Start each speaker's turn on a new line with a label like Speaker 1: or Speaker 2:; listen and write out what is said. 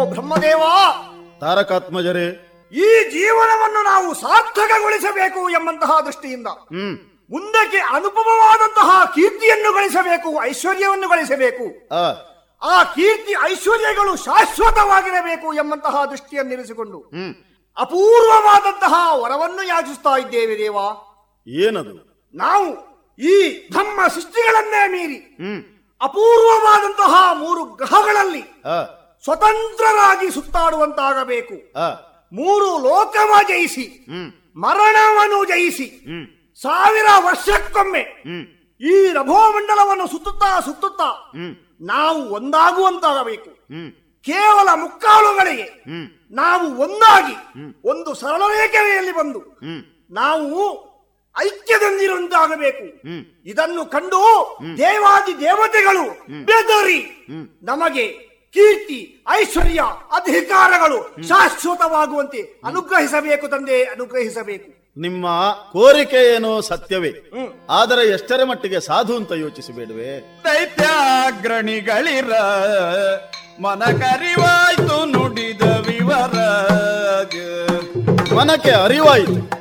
Speaker 1: ಬ್ರಹ್ಮದೇವ
Speaker 2: ತಾರಕಾತ್ಮಜರೇ
Speaker 1: ಈ ಜೀವನವನ್ನು ನಾವು ಸಾರ್ಥಕಗೊಳಿಸಬೇಕು ಎಂಬಂತಹ ದೃಷ್ಟಿಯಿಂದ
Speaker 2: ಹ್ಮ್
Speaker 1: ಮುಂದಕ್ಕೆ ಅನುಪಮವಾದಂತಹ ಕೀರ್ತಿಯನ್ನು ಗಳಿಸಬೇಕು ಐಶ್ವರ್ಯವನ್ನು ಗಳಿಸಬೇಕು
Speaker 2: ಆ
Speaker 1: ಆ ಕೀರ್ತಿ ಐಶ್ವರ್ಯಗಳು ಶಾಶ್ವತವಾಗಿರಬೇಕು ಎಂಬಂತಹ ದೃಷ್ಟಿಯನ್ನಿರಿಸಿಕೊಂಡು
Speaker 2: ಹ್ಮ್
Speaker 1: ಅಪೂರ್ವವಾದಂತಹ ವರವನ್ನು ಯಾಚಿಸ್ತಾ ಇದ್ದೇವೆ ದೇವ
Speaker 2: ಏನದು
Speaker 1: ನಾವು ಈ ನಮ್ಮ ಸೃಷ್ಟಿಗಳನ್ನೇ ಮೀರಿ
Speaker 2: ಹ್ಮ್
Speaker 1: ಅಪೂರ್ವವಾದಂತಹ ಮೂರು ಗ್ರಹಗಳಲ್ಲಿ
Speaker 2: ಆ
Speaker 1: ಸ್ವತಂತ್ರರಾಗಿ ಸುತ್ತಾಡುವಂತಾಗಬೇಕು
Speaker 2: ಆ
Speaker 1: ಮೂರು ಲೋಕವ ಜಯಿಸಿ
Speaker 2: ಹ್ಮ್
Speaker 1: ಮರಣವನ್ನು ಜಯಿಸಿ
Speaker 2: ಹ್ಮ್
Speaker 1: ಸಾವಿರ ವರ್ಷಕ್ಕೊಮ್ಮೆ
Speaker 2: ಹ್ಮ್
Speaker 1: ಈ ರಭೋಮಂಡಲವನ್ನು ಸುತ್ತುತ್ತಾ ಸುತ್ತುತ್ತಾ
Speaker 2: ಹ್ಮ್
Speaker 1: ನಾವು ಒಂದಾಗುವಂತಾಗಬೇಕು
Speaker 2: ಹ್ಮ್
Speaker 1: ಕೇವಲ ಮುಕ್ಕಾಲುಗಳಿಗೆ
Speaker 2: ಹ್ಮ್
Speaker 1: ನಾವು ಒಂದಾಗಿ ಒಂದು ಸರಳ ರೇಖೆಯಲ್ಲಿ ಬಂದು
Speaker 2: ಹ್ಮ್
Speaker 1: ನಾವು ಐಕ್ಯದೊಂದಿರುವಂತಾಗಬೇಕು
Speaker 2: ಹ್ಮ್
Speaker 1: ಇದನ್ನು ಕಂಡು ದೇವಾದಿ ದೇವತೆಗಳು ಬೆದರಿ ನಮಗೆ ಕೀರ್ತಿ ಐಶ್ವರ್ಯ ಅಧಿಕಾರಗಳು ಶಾಶ್ವತವಾಗುವಂತೆ ಅನುಗ್ರಹಿಸಬೇಕು ತಂದೆ ಅನುಗ್ರಹಿಸಬೇಕು
Speaker 2: ನಿಮ್ಮ ಕೋರಿಕೆ ಏನೋ ಸತ್ಯವೇ ಆದರೆ ಎಷ್ಟರ ಮಟ್ಟಿಗೆ ಸಾಧು ಅಂತ ಯೋಚಿಸಬೇಡವೆ
Speaker 3: ದೈತ್ಯಾಗ್ರಣಿಗಳಿರ ಮನ ಕರಿವಾಯ್ತು ನುಡಿದ ವಿವರ
Speaker 2: ಮನಕ್ಕೆ ಅರಿವಾಯಿತು